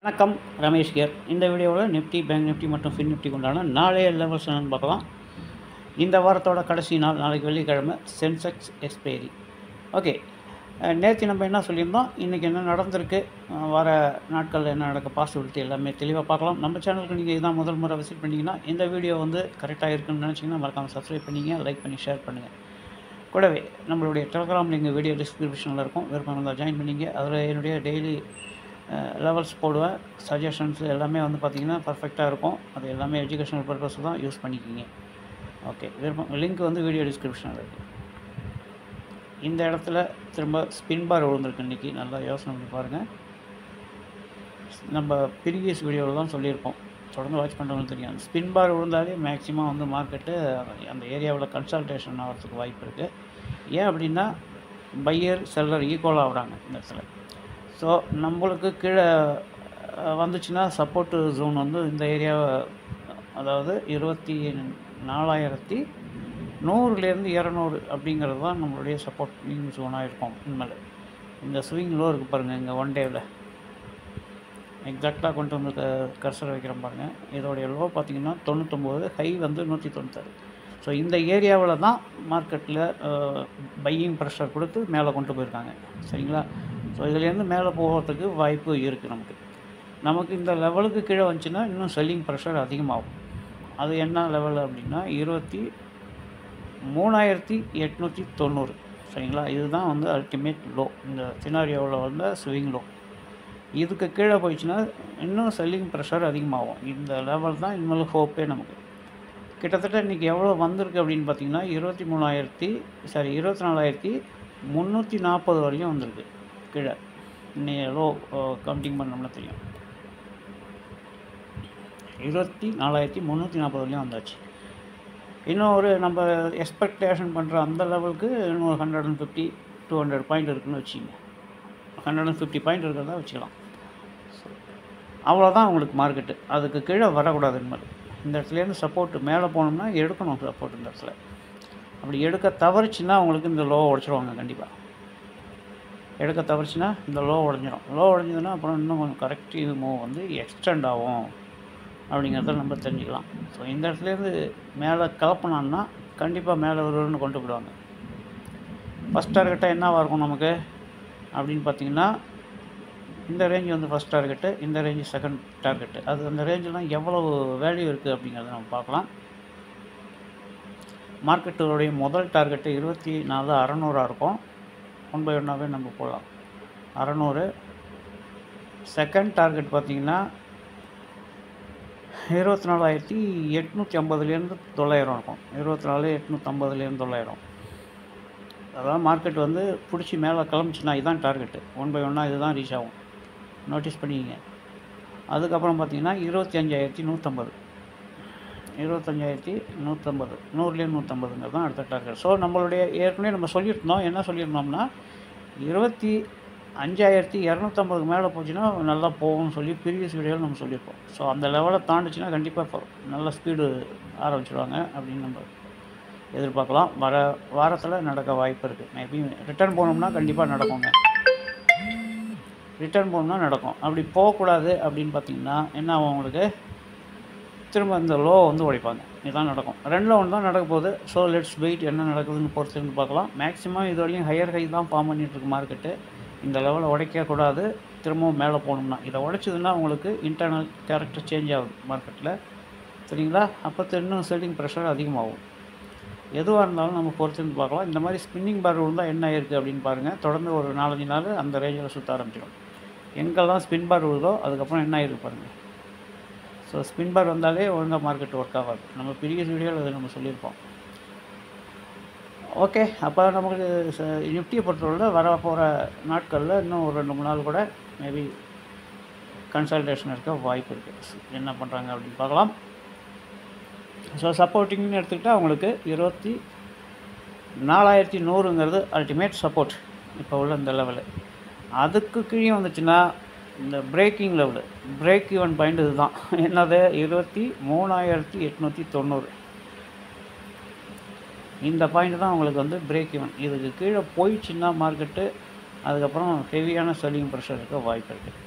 வணக்கம் ரமேஷ் கேர் இந்த வீடியோவில் நிஃப்டி பேங்க் நிஃப்டி மற்றும் ஃபின் நிஃப்டி கொண்டான நாளைய லெவல்ஸ் என்னன்னு பார்க்கலாம் இந்த வாரத்தோட கடைசி நாள் நாளைக்கு வெள்ளிக்கிழமை சென்செக்ஸ் எக்ஸ்பைரி ஓகே நேற்று நம்ம என்ன சொல்லியிருந்தோம் இன்றைக்கி என்ன நடந்திருக்கு அஹ் வர நாட்களில் என்ன நடக்க பாசிபிலிட்டி எல்லாமே தெளிவாக பார்க்கலாம் நம்ம சேனலுக்கு நீங்கள் இதான் முதல் முறை விசிட் பண்ணிங்கன்னா இந்த வீடியோ வந்து கரெக்டாக இருக்குன்னு நினச்சிங்கன்னா மறக்காமல் சப்ஸ்கிரைப் பண்ணிங்க லைக் பண்ணி ஷேர் பண்ணுங்கள் கூடவே நம்மளுடைய டெலிகிராம் லிங்க் வீடியோ டிஸ்கிரிப்ஷனில் இருக்கும் விருப்பம் இருந்தால் ஜாயின் பண்ணிங்க அதில் என்னுடைய டெய்லி லெவல்ஸ் போடுவேன் சஜஷன்ஸ் எல்லாமே வந்து பார்த்திங்கன்னா பர்ஃபெக்டாக இருக்கும் அது எல்லாமே எஜுகேஷனல் பர்பஸ் தான் யூஸ் பண்ணிக்கிங்க ஓகே விருப்பம் லிங்க் வந்து வீடியோ டிஸ்கிரிப்ஷனில் இருக்குது இந்த இடத்துல திரும்ப ஸ்பின் பார் விழுந்திருக்கு இன்றைக்கி நல்லா யோசனை பண்ணி பாருங்கள் நம்ம ப்ரீவியஸ் வீடியோவில் தான் சொல்லியிருப்போம் தொடர்ந்து வாட்ச் பண்ணுறவங்களுக்கு தெரியும் ஸ்பின் பார் விழுந்தாலே மேக்ஸிமம் வந்து மார்க்கெட்டு அந்த ஏரியாவில் கன்சல்டேஷன் ஆகிறதுக்கு வாய்ப்பு இருக்குது ஏன் அப்படின்னா பையர் செல்லர் ஈக்குவல் ஆகுறாங்க இந்த இடத்துல ஸோ நம்மளுக்கு கீழே அஹ், வந்துச்சுன்னா சப்போர்ட்டு ஜோன் வந்து இந்த ஏரியாவை அதாவது இருபத்தி நாலாயிரத்தி நூறுலேருந்து இரநூறு அப்படிங்கிறது தான் நம்மளுடைய சப்போர்ட்டிங் ஜோனாக இருக்கும் உண்மையில் இந்த ஸ்விங் லோ இருக்குது பாருங்கள் இங்கே ஒன் டேவில் எக்ஸாக்டாக கொண்டு வந்து கர்சர் வைக்கிறோம் பாருங்கள் இதோடைய லோ பார்த்தீங்கன்னா தொண்ணூத்தொம்பது ஹை வந்து நூற்றி தொண்ணூத்தாறு ஸோ இந்த ஏரியாவில் தான் மார்க்கெட்டில் பையிங் ப்ரெஷர் கொடுத்து மேலே கொண்டு போயிருக்காங்க சரிங்களா ஸோ இதுலேருந்து மேலே போகிறதுக்கு வாய்ப்பு இருக்குது நமக்கு நமக்கு இந்த லெவலுக்கு கீழே வந்துச்சுன்னா இன்னும் செல்லிங் ப்ரெஷர் அதிகமாகும் அது என்ன லெவல் அப்படின்னா இருபத்தி மூணாயிரத்தி எட்நூற்றி தொண்ணூறு சரிங்களா இதுதான் வந்து அல்டிமேட் லோ இந்த சினாரியோவில் வந்த ஸ்விங் லோ இதுக்கு கீழே போயிடுச்சுன்னா இன்னும் செல்லிங் ப்ரெஷர் அதிகமாகும் இந்த லெவல் தான் இனிமேல் ஹோப்பே நமக்கு கிட்டத்தட்ட இன்றைக்கி எவ்வளோ வந்திருக்கு அப்படின்னு பார்த்தீங்கன்னா இருபத்தி மூணாயிரத்தி சாரி இருபத்தி நாலாயிரத்தி முந்நூற்றி நாற்பது வரையும் வந்திருக்கு கீழே இன்னைய லோ கவுண்டிங் பண்ணோம்னா தெரியும் இருபத்தி நாலாயிரத்தி முந்நூற்றி நாற்பது வரையும் வந்தாச்சு இன்னும் ஒரு நம்ம எக்ஸ்பெக்டேஷன் பண்ணுற அந்த லெவலுக்கு இன்னும் ஒரு hundred and fifty two hundred point இருக்குன்னு வச்சுங்க ஹண்ட்ரட் அண்ட் ஃபிஃப்டி பாயிண்ட் இருக்கிறதா வச்சுக்கலாம் அவ்வளோதான் உங்களுக்கு மார்க்கெட்டு அதுக்கு கீழே வரக்கூடாது இனிமேல் இந்த இடத்துலேருந்து சப்போர்ட் மேலே போனோம்னா எடுக்கணும் சப்போர்ட் இந்த இடத்துல அப்படி எடுக்க தவறுச்சுன்னா உங்களுக்கு இந்த லோ உடச்சிருவாங்க கண்டிப்பாக எடுக்க தவறுச்சுன்னா இந்த லோ உடஞ்சிரும் லோ உடஞ்சதுன்னா அப்புறம் இன்னும் கொஞ்சம் கரெக்டிவ் மூவ் வந்து எக்ஸ்டெண்ட் ஆகும் அப்படிங்கிறத நம்ம தெரிஞ்சுக்கலாம் ஸோ இந்த இடத்துலேருந்து மேலே கலப்பினான்னா கண்டிப்பாக மேலே வருன்னு கொண்டு போயிடுவாங்க ஃபஸ்ட் டார்கெட்டாக என்னவாக இருக்கும் நமக்கு அப்படின்னு பார்த்தீங்கன்னா இந்த ரேஞ்ச் வந்து ஃபஸ்ட் டார்கெட்டு இந்த ரேஞ்சு செகண்ட் டார்கெட்டு அது அந்த ரேஞ்செலாம் எவ்வளவு வேல்யூ இருக்குது அப்படிங்கிறத நம்ம பார்க்கலாம் மார்க்கெட்டுடைய முதல் டார்கெட்டு இருபத்தி நாலு அறநூறாக இருக்கும் ஒன் பை ஒன்னாகவே நம்ம போடலாம் அறநூறு செகண்ட் டார்கெட் பார்த்திங்கன்னா இருபத்தி நாலாயிரத்தி எட்நூற்றி ஐம்பதுலேருந்து தொள்ளாயிரம் இருக்கும் இருபத்தி நாலு எட்நூற்றம்பதுலேருந்து தொள்ளாயிரம் அதாவது மார்க்கெட் வந்து பிடிச்சி மேலே கிளம்பிச்சுன்னா இதுதான் டார்கெட்டு ஒன் பை ஒன்னாக இதுதான் ரீச் ஆகும் நோட்டீஸ் பண்ணிக்கங்க அதுக்கப்புறம் பார்த்தீங்கன்னா இருபத்தி அஞ்சாயிரத்தி நூற்றம்பது இருபத்தஞ்சாயிரத்தி நூற்றம்பது நூறுலேருந்து நூற்றம்பதுங்கிறது தான் அடுத்த டார்கெட் ஸோ நம்மளுடைய ஏற்கனவே நம்ம சொல்லியிருந்தோம் என்ன சொல்லியிருந்தோம்னா இருபத்தி அஞ்சாயிரத்தி இரநூத்தம்பதுக்கு மேலே போச்சுன்னா நல்லா போகும்னு சொல்லி ப்ரீவியஸ் வீடியோவில் நம்ம சொல்லியிருப்போம் ஸோ அந்த லெவலை தாண்டுச்சுன்னா கண்டிப்பாக நல்ல ஸ்பீடு ஆரம்பிச்சிடுவாங்க அப்படின்னு நம்ம எதிர்பார்க்கலாம் வர வாரத்தில் நடக்க வாய்ப்பு இருக்குது மேபி ரிட்டர்ன் போனோம்னா கண்டிப்பாக நடக்குங்க ரிட்டர்ன் போகணும்னா நடக்கும் அப்படி போகக்கூடாது அப்படின்னு பார்த்தீங்கன்னா என்ன ஆகும் உங்களுக்கு திரும்ப இந்த லோ வந்து உடைப்பாங்க இதுதான் நடக்கும் ரெண்டில் ஒன்று தான் நடக்க போகுது ஸோ லெட்ஸ் வெயிட் என்ன நடக்குதுன்னு பொறுத்து இருந்து பார்க்கலாம் மேக்ஸிமம் இது வரையும் ஹையர் ஹை தான் ஃபார்ம் பண்ணிகிட்ருக்கு மார்க்கெட்டு இந்த லெவலை உடைக்கக்கூடாது திரும்பவும் மேலே போகணும்னா இதை உடைச்சதுன்னா உங்களுக்கு இன்டர்னல் கேரக்டர் சேஞ்ச் ஆகுது மார்க்கெட்டில் சரிங்களா அப்போ இன்னும் செல்லிங் ப்ரெஷர் அதிகமாகும் எதுவாக இருந்தாலும் நம்ம பொறுத்து இருந்து பார்க்கலாம் இந்த மாதிரி ஸ்பின்னிங் பார் விழுந்தால் என்ன இருக்குது அப்படின்னு பாருங்கள் தொடர்ந்து ஒரு நாலஞ்சு நாள் அந்த ரேஞ்சில் சுற்ற ஆரம்பிச்சிடும் எங்கெல்லாம் ஸ்பின் பார் விழுதோ அதுக்கப்புறம் என்ன ஆயிருக்கு பாருங்கள் ஸோ ஸ்பின் பார் வந்தாலே ஒழுங்காக மார்க்கெட் ஒர்க் ஆகாது நம்ம ப்ரீவியஸ் வீடியோவில் அதை நம்ம சொல்லியிருப்போம் ஓகே அப்போ நமக்கு நிஃப்டியை பொறுத்தவரை வர போகிற நாட்களில் இன்னும் ஒரு ரெண்டு மூணு நாள் கூட மேபி கன்சல்டேஷன் இருக்க வாய்ப்பு இருக்குது என்ன பண்ணுறாங்க அப்படின்னு பார்க்கலாம் ஸோ சப்போர்ட்டிங்னு எடுத்துக்கிட்டால் அவங்களுக்கு இருபத்தி நாலாயிரத்தி நூறுங்கிறது அல்டிமேட் சப்போர்ட் இப்போ உள்ள இந்த லெவலு அதுக்கு கீழே வந்துச்சுன்னா இந்த breaking level break even point இதுதான் என்னது இருபத்தி மூணாயிரத்தி எட்நூற்றி தொண்ணூறு இந்த பாயிண்ட் தான் உங்களுக்கு வந்து பிரேக் ஈவன் இதுக்கு கீழே போயிடுச்சுன்னா மார்க்கெட்டு அதுக்கப்புறம் ஹெவியான செல்லிங் ப்ரெஷர் இருக்க வாய்ப்பு இருக்குது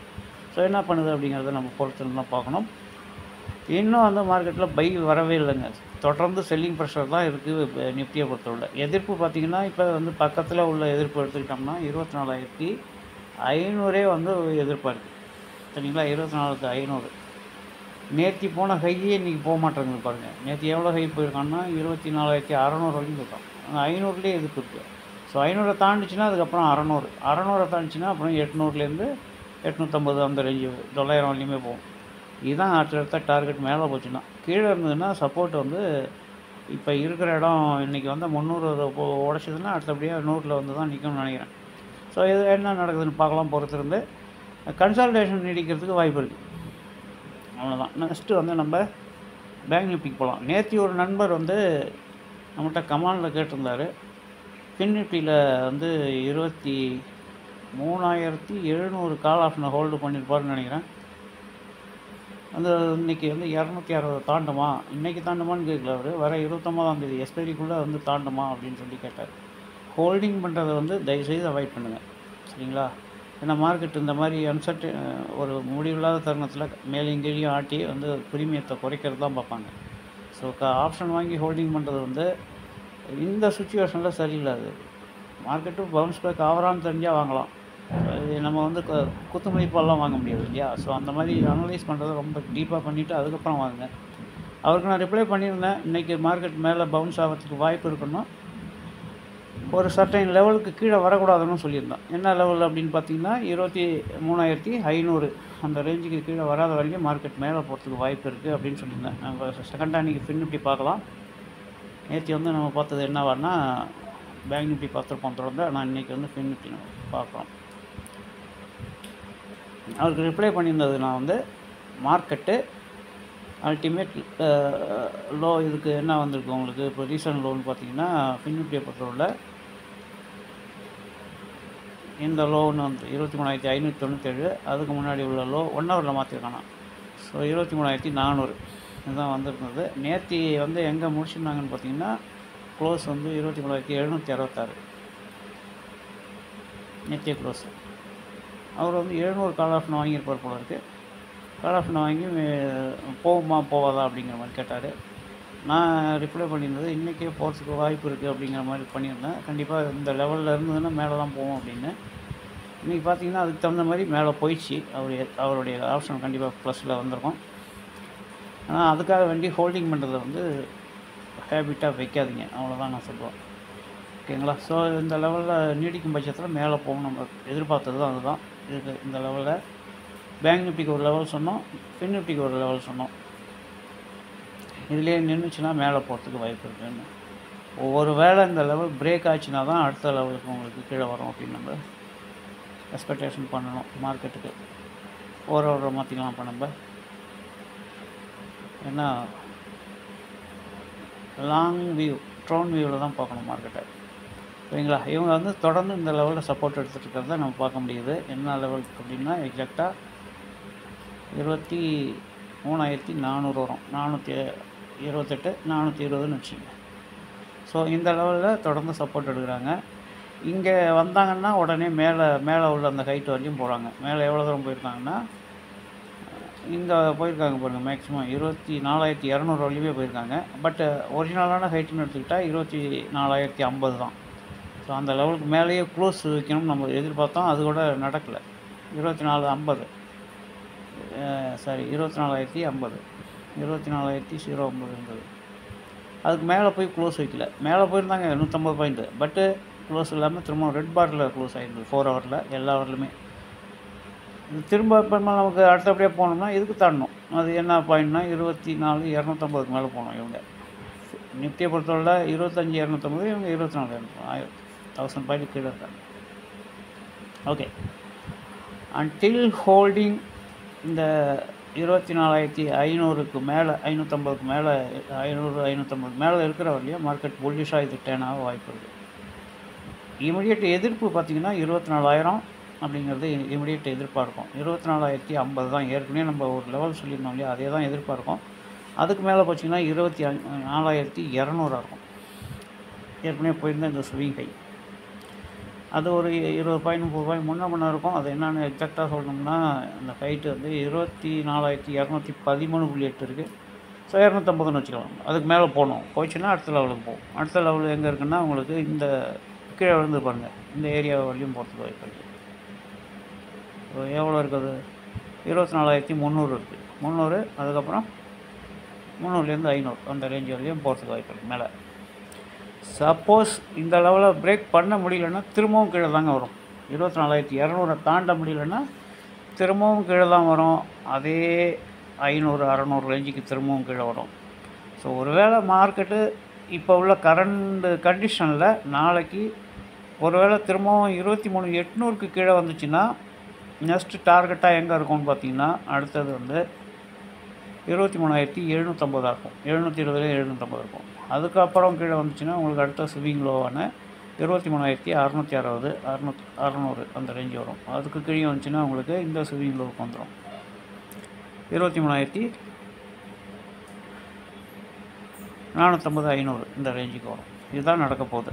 ஸோ என்ன பண்ணுது அப்படிங்கிறத நம்ம பொறுத்து தான் பார்க்கணும் இன்னும் அந்த மார்க்கெட்டில் பை வரவே இல்லைங்க தொடர்ந்து செல்லிங் ப்ரெஷர் தான் இருக்குது நிஃப்டியை பொறுத்தவரை எதிர்ப்பு பார்த்திங்கன்னா இப்போ வந்து பக்கத்தில் உள்ள எதிர்ப்பு எடுத்துக்கிட்டோம்னா இருபத்தி நாலாயிரத்தி ஐநூறே வந்து எதிர்ப்பாக இருக்குது சரிங்களா இருபத்தி நாலாயிரத்தி ஐநூறு நேற்று போன ஹையே இன்றைக்கி போக மாட்டேங்குது பாருங்கள் நேற்று எவ்வளோ ஹை போயிருக்கான்னா இருபத்தி நாலாயிரத்தி அறநூறு வரைக்கும் போயிருக்கான் அந்த ஐநூறுலேயே எதிர்ப்பு இருக்குது ஸோ ஐநூறை தாண்டிச்சுன்னா அதுக்கப்புறம் அறநூறு அறநூறை தாண்டிச்சுன்னா அப்புறம் எட்நூறுலேருந்து எட்நூற்றம்பது அந்த ரேஞ்சு தொள்ளாயிரம் வரையுமே போகும் இதுதான் அடுத்தடுத்த டார்கெட் மேலே போச்சுன்னா கீழே இருந்ததுன்னா சப்போர்ட் வந்து இப்போ இருக்கிற இடம் இன்றைக்கி வந்து முந்நூறு உடச்சதுன்னா அடுத்தபடியாக நூறில் வந்து தான் நிற்கும்னு நினைக்கிறேன் ஸோ இது என்ன நடக்குதுன்னு பார்க்கலாம் பொறுத்திருந்து கன்சால்டேஷன் நீடிக்கிறதுக்கு வாய்ப்பு இருக்குது அவ்வளோதான் நெக்ஸ்ட்டு வந்து நம்ம பேங்க் நிஃப்டிக்கு போகலாம் நேற்று ஒரு நண்பர் வந்து நம்மகிட்ட கமாண்டில் கேட்டிருந்தார் ஃபின்னிஃப்டியில் வந்து இருபத்தி மூணாயிரத்தி எழுநூறு கால் ஆப்ஷனை ஹோல்டு பண்ணியிருப்பாருன்னு நினைக்கிறேன் அந்த இன்னைக்கு வந்து இரநூத்தி அறுபது தாண்டுமா இன்றைக்கி தாண்டுமான்னு கேட்கல அவர் வர இருபத்தொம்பதாம் தேதி எஸ்பைரிக்குள்ளே வந்து தாண்டுமா அப்படின்னு சொல்லி கேட்டார் ஹோல்டிங் பண்ணுறதை வந்து தயவுசெய்து அவாய்ட் பண்ணுங்கள் சரிங்களா ஏன்னா மார்க்கெட் இந்த மாதிரி அன்சர்ட் ஒரு முடிவில்லாத தருணத்தில் மேலே கீழேயும் ஆட்டி வந்து பிரீமியத்தை குறைக்கிறது தான் பார்ப்பாங்க ஸோ க ஆப்ஷன் வாங்கி ஹோல்டிங் பண்ணுறது வந்து இந்த சுச்சுவேஷனில் சரியில்லாது மார்க்கெட்டும் பவுன்ஸ் பேக் ஆகிறான்னு தெரிஞ்சால் வாங்கலாம் அது நம்ம வந்து கு- குத்து மதிப்பாலாம் வாங்க முடியாது இல்லையா ஸோ அந்த மாதிரி அனலைஸ் பண்ணுறதை ரொம்ப டீப்பாக பண்ணிவிட்டு அதுக்கப்புறம் வாங்குங்க அவருக்கு நான் ரிப்ளை பண்ணியிருந்தேன் இன்றைக்கி மார்க்கெட் மேலே பவுன்ஸ் ஆகிறதுக்கு வாய்ப்பு இருக்குன்னா ஒரு சர்டைன் லெவலுக்கு கீழே வரக்கூடாதுன்னு சொல்லியிருந்தேன் என்ன லெவல் அப்படின்னு பார்த்தீங்கன்னா இருபத்தி மூணாயிரத்தி ஐநூறு அந்த ரேஞ்சுக்கு கீழே வராத வரைக்கும் மார்க்கெட் மேலே போகிறதுக்கு வாய்ப்பு இருக்குது அப்படின்னு சொல்லியிருந்தேன் நம்ம செகண்டாக இன்றைக்கி ஃபின் நிஃப்டி பார்க்கலாம் நேற்று வந்து நம்ம பார்த்தது என்னவான்னா பேங்க் நிஃப்டி பார்த்துருப்போம் தொடர்ந்து ஆனால் இன்றைக்கி வந்து ஃபின் நிஃப்டி நம்ம பார்க்குறோம் அவருக்கு ரிப்ளை பண்ணியிருந்தது நான் வந்து மார்க்கெட்டு அல்டிமேட் லோ இதுக்கு என்ன வந்திருக்கு உங்களுக்கு இப்போ ரீசன்ட் லோன்னு பார்த்தீங்கன்னா ஃபின்னிஃப்டியை பொறுத்தவரை இந்த லோன்னு வந்து இருபத்தி மூணாயிரத்தி ஐநூற்றி தொண்ணூற்றேழு அதுக்கு முன்னாடி உள்ள லோ ஒன் ஹவரில் மாற்றிருக்கானா ஸோ இருபத்தி மூணாயிரத்தி நானூறு இதுதான் வந்திருந்தது நேற்று வந்து எங்கே முடிச்சிருந்தாங்கன்னு பார்த்தீங்கன்னா க்ளோஸ் வந்து இருபத்தி மூணாயிரத்தி எழுநூற்றி அறுபத்தாறு நேத்திய க்ளோஸ் அவர் வந்து எழுநூறு கால் ஆஃப்னு வாங்கியிருப்பார் போல இருக்குது கால் ஆஃப்னு வாங்கி மே- போகுமா போவாதா அப்படிங்கிற மாதிரி கேட்டார் நான் ரிப்ளை பண்ணியிருந்தது இன்றைக்கே போகிறதுக்கு வாய்ப்பு இருக்குது அப்படிங்கிற மாதிரி பண்ணியிருந்தேன் கண்டிப்பாக இந்த லெவலில் இருந்ததுன்னா மேலே தான் போவோம் அப்படின்னு இன்றைக்கி பார்த்தீங்கன்னா அதுக்கு தகுந்த மாதிரி மேலே போயிடுச்சு அவருடைய அவருடைய ஆப்ஷன் கண்டிப்பாக ப்ளஸில் வந்திருக்கும் ஆனால் அதுக்காக வேண்டி ஹோல்டிங் பண்ணுறதை வந்து ஹேபிட்டாக வைக்காதீங்க அவ்வளோதான் நான் சொல்லுவேன் ஓகேங்களா ஸோ இந்த லெவலில் நீடிக்கும் பட்சத்தில் மேலே போகும் நம்ம எதிர்பார்த்தது தான் அதுதான் இதுக்கு இந்த லெவலில் பேங்க் நிஃப்டிக்கு ஒரு லெவல் சொன்னோம் ஃபின் நிஃப்டிக்கு ஒரு லெவல் சொன்னோம் இதுலேயே நின்றுச்சுன்னா மேலே போகிறதுக்கு வாய்ப்பு இருக்குன்னு ஒவ்வொரு வேளை இந்த லெவல் பிரேக் ஆச்சுன்னா தான் அடுத்த லெவலுக்கு உங்களுக்கு கீழே வரும் அப்படின்னு நம்ம எக்ஸ்பெக்டேஷன் பண்ணணும் மார்க்கெட்டுக்கு ஒரு ஒரு மாற்றிக்கலாம் இப்போ நம்ம ஏன்னா லாங் வியூ ட்ரோன் வியூவில் தான் பார்க்கணும் மார்க்கெட்டை சரிங்களா இவங்க வந்து தொடர்ந்து இந்த லெவலில் சப்போர்ட் எடுத்துகிட்டு இருக்கிறத நம்ம பார்க்க முடியுது என்ன லெவல் அப்படின்னா எக்ஸாக்டாக இருபத்தி மூணாயிரத்தி நானூறு வரும் நானூற்றி இருபத்தெட்டு நானூற்றி இருபதுன்னு வச்சுங்க ஸோ இந்த லெவலில் தொடர்ந்து சப்போர்ட் எடுக்கிறாங்க இங்கே வந்தாங்கன்னா உடனே மேலே மேலே உள்ள அந்த ஹைட் வரைக்கும் போகிறாங்க மேலே எவ்வளோ தூரம் போயிருக்காங்கன்னா இங்கே போயிருக்காங்க பாருங்கள் மேக்ஸிமம் இருபத்தி நாலாயிரத்தி இரநூறு வரையுமே போயிருக்காங்க பட் ஒரிஜினலான ஹைட்டுன்னு எடுத்துக்கிட்டால் இருபத்தி நாலாயிரத்தி ஐம்பது தான் ஸோ அந்த லெவலுக்கு மேலேயே க்ளோஸ் வைக்கணும்னு நம்ம எதிர்பார்த்தோம் அது கூட நடக்கலை இருபத்தி நாலு ஐம்பது சாரி இருபத்தி நாலாயிரத்தி ஐம்பது இருபத்தி நாலாயிரத்தி ஜீரோ ஐம்பது இருந்தது அதுக்கு மேலே போய் க்ளோஸ் வைக்கல மேலே போயிருந்தாங்க நூற்றம்பது பாயிண்ட்டு பட்டு க்ளோஸ் இல்லாமல் திரும்ப ரெட் பாரில் க்ளோஸ் ஆகிருந்தது ஃபோர் ஹவரில் எல்லா ஹவர்லையுமே இது திரும்ப இப்போ நமக்கு அடுத்தபடியாக போனோம்னா இதுக்கு தாண்டணும் அது என்ன பாயிண்ட்னா இருபத்தி நாலு இரநூத்தம்பதுக்கு மேலே போகணும் இவங்க நிஃப்டியை பொறுத்தவரை இருபத்தஞ்சி இரநூத்தம்பது இவங்க இருபத்தி நாலு இரநூத்தி ஆயிரம் தௌசண்ட் பாயிண்ட் கீழே இருக்காங்க ஓகே அன்டில் ஹோல்டிங் இந்த இருபத்தி நாலாயிரத்தி ஐநூறுக்கு மேலே ஐநூற்றம்பதுக்கு மேலே ஐநூறு ஐநூற்றம்பது மேலே இருக்கிற வரையும் மார்க்கெட் புல்லிஷாக இது டேன் ஆக வாய்ப்பு இருக்குது இமிடியட் எதிர்ப்பு பார்த்திங்கன்னா இருபத்தி நாலாயிரம் அப்படிங்கிறது இமிடியட் எதிர்பார்க்கும் இருபத்தி நாலாயிரத்தி ஐம்பது தான் ஏற்கனவே நம்ம ஒரு லெவல் சொல்லியிருந்தோம் இல்லையா அதே தான் எதிர்பார்க்கும் அதுக்கு மேலே போச்சிங்கன்னா இருபத்தி அஞ்சு நாலாயிரத்தி இரநூறா இருக்கும் ஏற்கனவே போயிருந்த இந்த ஸ்விங் ஹை அது ஒரு இருபது பாயிண்ட் முப்பது பாயிண்ட் முன்ன முன்ன இருக்கும் அது என்னென்னு எக்ஸாக்டாக சொல்லணும்னா இந்த ஹைட்டு வந்து இருபத்தி நாலாயிரத்தி இரநூத்தி பதிமூணு புள்ளி எட்டு இருக்குது ஸோ இரநூத்தம்பதுன்னு வச்சுக்கலாம் அதுக்கு மேலே போகணும் போச்சுன்னா அடுத்த லெவலுக்கு போகும் அடுத்த லெவல் எங்கே இருக்குன்னா உங்களுக்கு இந்த கீழே விழுந்து பாருங்கள் இந்த ஏரியா வரையும் போகிறதுக்கு வாய்ப்பு இருக்குது ஸோ எவ்வளோ இருக்குது இருபத்தி நாலாயிரத்தி முந்நூறு இருக்குது முந்நூறு அதுக்கப்புறம் முந்நூறுலேருந்து ஐநூறு அந்த ரேஞ்ச் வரையும் போகிறதுக்கு வாய்ப்பு இருக்குது மேலே சப்போஸ் இந்த லெவலில் பிரேக் பண்ண முடியலன்னா திரும்பவும் கீழே தாங்க வரும் இருபத்தி நாலாயிரத்தி இரநூறை தாண்ட முடியலன்னா திரும்பவும் கீழே தான் வரும் அதே ஐநூறு அறநூறு ரேஞ்சுக்கு திரும்பவும் கீழே வரும் ஸோ ஒருவேளை மார்க்கெட்டு இப்போ உள்ள கரண்ட் கண்டிஷனில் நாளைக்கு ஒருவேளை திரும்பவும் இருபத்தி மூணு எட்நூறுக்கு கீழே வந்துச்சுன்னா நெக்ஸ்ட்டு டார்கெட்டாக எங்கே இருக்கும்னு பார்த்தீங்கன்னா அடுத்தது வந்து இருபத்தி மூணாயிரத்தி எழுநூற்றம்பதாக இருக்கும் எழுநூற்றி இருபதுல எழுநூற்றம்பது இருக்கும் அதுக்கப்புறம் கீழே வந்துச்சுன்னா உங்களுக்கு அடுத்த ஸ்விங் லோவான இருபத்தி மூணாயிரத்தி அறநூற்றி அறுபது அறநூத் அறநூறு அந்த ரேஞ்ச் வரும் அதுக்கு கீழே வந்துச்சுன்னா உங்களுக்கு இந்த ஸ்விங் லோவுக்கு வந்துடும் இருபத்தி மூணாயிரத்தி நானூற்றம்பது ஐநூறு இந்த ரேஞ்சுக்கு வரும் இதுதான் நடக்க போகுது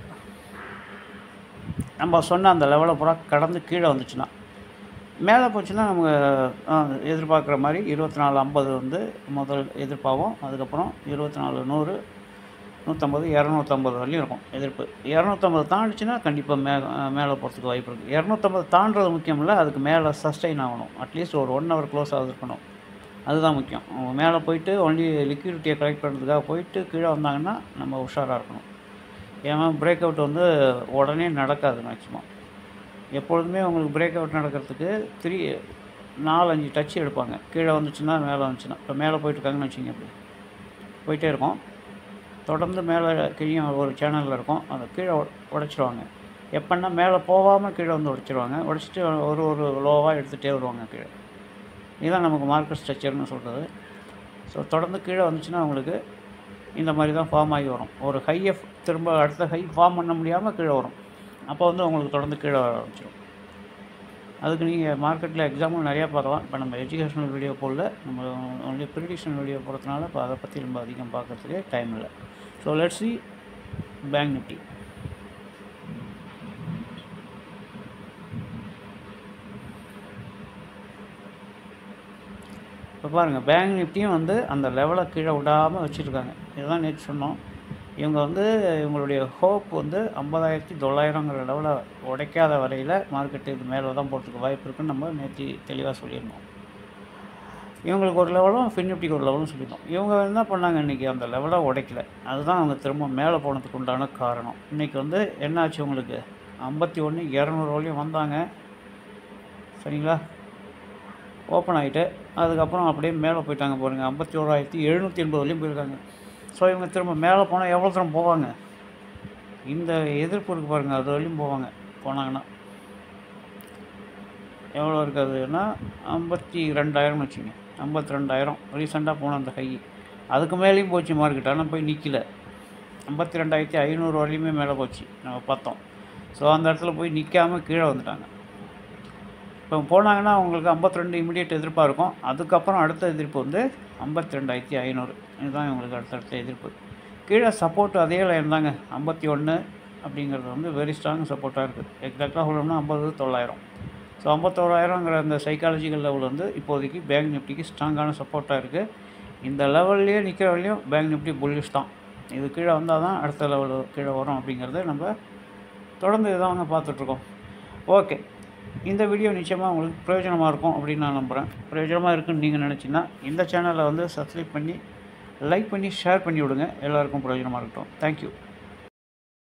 நம்ம சொன்ன அந்த லெவலை பூரா கடந்து கீழே வந்துச்சுன்னா மேலே போச்சுன்னா நமக்கு அஹ், எதிர்பார்க்குற மாதிரி இருபத்தி நாலு ஐம்பது வந்து முதல் எதிர்ப்பாகும் அதுக்கப்புறம் இருபத்தி நாலு நூறு நூற்றம்பது இரநூத்தம்பது வரையும் இருக்கும் எதிர்ப்பு இரநூத்தம்பது தாண்டிச்சுன்னா கண்டிப்பாக மே அஹ், மேலே போகிறதுக்கு வாய்ப்பு இருக்குது இரநூத்தம்பது தாண்டுறது முக்கியம் இல்லை அதுக்கு மேலே சஸ்டைன் ஆகணும் அட்லீஸ்ட் ஒரு ஒன் ஹவர் க்ளோஸ் ஆகுது இருக்கணும் அதுதான் முக்கியம் அவங்க மேலே போயிட்டு ஒன்லி லிக்விடிட்டியை கலெக்ட் பண்ணுறதுக்காக போயிட்டு கீழே வந்தாங்கன்னா நம்ம உஷாராக இருக்கணும் ஏன்னா பிரேக் அவுட் வந்து உடனே நடக்காது மேக்ஸிமம் எப்பொழுதுமே உங்களுக்கு பிரேக் அவுட் நடக்கிறதுக்கு த்ரீ நாலஞ்சு டச் எடுப்பாங்க கீழே வந்துச்சுன்னா மேலே வந்துச்சுன்னா இப்போ மேலே போயிட்டுருக்காங்கன்னு வச்சுங்க அப்படி போயிட்டே இருக்கும் தொடர்ந்து மேலே கீழே ஒரு சேனலில் இருக்கும் அதை கீழே உட- உடைச்சிருவாங்க எப்போன்னா மேலே போகாமல் கீழே வந்து உடைச்சிருவாங்க உடைச்சிட்டு ஒரு ஒரு லோவாக எடுத்துகிட்டே வருவாங்க கீழே இதுதான் நமக்கு மார்க்கெட் ஸ்ட்ரக்சர்னு சொல்கிறது ஸோ தொடர்ந்து கீழே வந்துச்சுன்னா உங்களுக்கு இந்த மாதிரி தான் ஃபார்ம் ஆகி வரும் ஒரு ஹையை திரும்ப அடுத்த ஹை ஃபார்ம் பண்ண முடியாமல் கீழே வரும் அப்போ வந்து உங்களுக்கு தொடர்ந்து கீழே வர ஆரம்பிச்சிடும் அதுக்கு நீங்கள் மார்க்கெட்டில் எக்ஸாம்பிள் நிறையா பார்க்கலாம் இப்போ நம்ம எஜுகேஷனல் வீடியோ போடல நம்ம ஒன்லி ப்ரிடிக்ஷன் வீடியோ போடுறதுனால இப்போ அதை பற்றி நம்ம அதிகம் பார்க்கறதுக்கு டைம் இல்லை so let's see Bank Nifty இப்போ பாருங்கள் பேங்க் நிஃப்டியும் வந்து அந்த லெவலை கீழே விடாமல் வச்சுருக்காங்க இதுதான் நேற்று சொன்னோம் இவங்க வந்து இவங்களுடைய ஹோப் வந்து ஐம்பதாயிரத்தி தொள்ளாயிரங்கிற லெவலை உடைக்காத வரையில் மார்க்கெட்டு இது மேலே தான் போகிறதுக்கு வாய்ப்பு இருக்குன்னு நம்ம நேற்று தெளிவாக சொல்லியிருந்தோம் இவங்களுக்கு ஒரு லெவலும் ஃபின் நிஃப்டிக்கு ஒரு லெவலும் சொல்லியிருந்தோம் இவங்க என்ன பண்ணாங்க இன்றைக்கி அந்த லெவலை உடைக்கல அதுதான் அவங்க திரும்ப மேலே போனதுக்கு உண்டான காரணம் இன்றைக்கி வந்து என்ன ஆச்சு உங்களுக்கு ஐம்பத்தி ஒன்று இரநூறு வரையும் வந்தாங்க சரிங்களா ஓப்பன் ஆகிட்டு அதுக்கப்புறம் அப்படியே மேலே போயிட்டாங்க பாருங்க ஐம்பத்தி ஓராயிரத்தி எழுநூற்றி எண்பது வரையும் போயிருக்காங்க ஸோ இவங்க திரும்ப மேலே போனால் எவ்வளோ தூரம் போவாங்க இந்த எதிர்ப்பு இருக்கு பாருங்கள் அது வரையும் போவாங்க போனாங்கன்னா எவ்வளோ இருக்காதுன்னா ஐம்பத்தி ரெண்டாயிரம்னு வச்சுங்க ஐம்பத்தி ரெண்டாயிரம் ரீசெண்டாக போன அந்த கை அதுக்கு மேலேயும் போச்சு மார்க்கெட் ஆனால் போய் நிற்கல ஐம்பத்தி ரெண்டாயிரத்தி ஐநூறு வரையுமே மேலே போச்சு நம்ம பார்த்தோம் ஸோ அந்த இடத்துல போய் நிற்காம கீழே வந்துட்டாங்க இப்போ போனாங்கன்னா அவங்களுக்கு 52 ரெண்டு இமிடியேட் எதிர்ப்பாக இருக்கும் அதுக்கப்புறம் அடுத்த எதிர்ப்பு வந்து ஐம்பத்தி ரெண்டாயிரத்தி ஐநூறு இதுதான் இவங்களுக்கு அடுத்தடுத்த எதிர்ப்பு கீழே சப்போர்ட் அதே லைன் தாங்க ஐம்பத்தி ஒன்று அப்படிங்கிறது வந்து வெரி ஸ்ட்ராங் சப்போர்ட்டாக இருக்குது எக்ஸாக்டாக சொல்லணும்னா ஐம்பது தொள்ளாயிரம் ஸோ ஐம்பத்தோராயிரங்கிற அந்த சைக்காலஜிக்கல் லெவல் வந்து இப்போதைக்கு பேங்க் நிஃப்டிக்கு ஸ்ட்ராங்கான சப்போர்ட்டாக இருக்குது இந்த லெவல்லையே நிற்கிற வரையும் பேங்க் நிஃப்டி புல்லிஷ் தான் இது கீழே வந்தால் தான் அடுத்த லெவல் கீழே வரும் அப்படிங்கிறத நம்ம தொடர்ந்து இதாங்க பார்த்துட்ருக்கோம் ஓகே இந்த வீடியோ நிச்சயமாக உங்களுக்கு பிரயோஜனமாக இருக்கும் அப்படின்னு நான் நம்புகிறேன் பிரயோஜனமாக இருக்குன்னு நீங்கள் நினச்சிங்கன்னா இந்த சேனலை வந்து சப்ஸ்கிரைப் பண்ணி லைக் பண்ணி ஷேர் பண்ணி விடுங்க எல்லாருக்கும் பிரயோஜனமாக இருக்கட்டும் தேங்க்யூ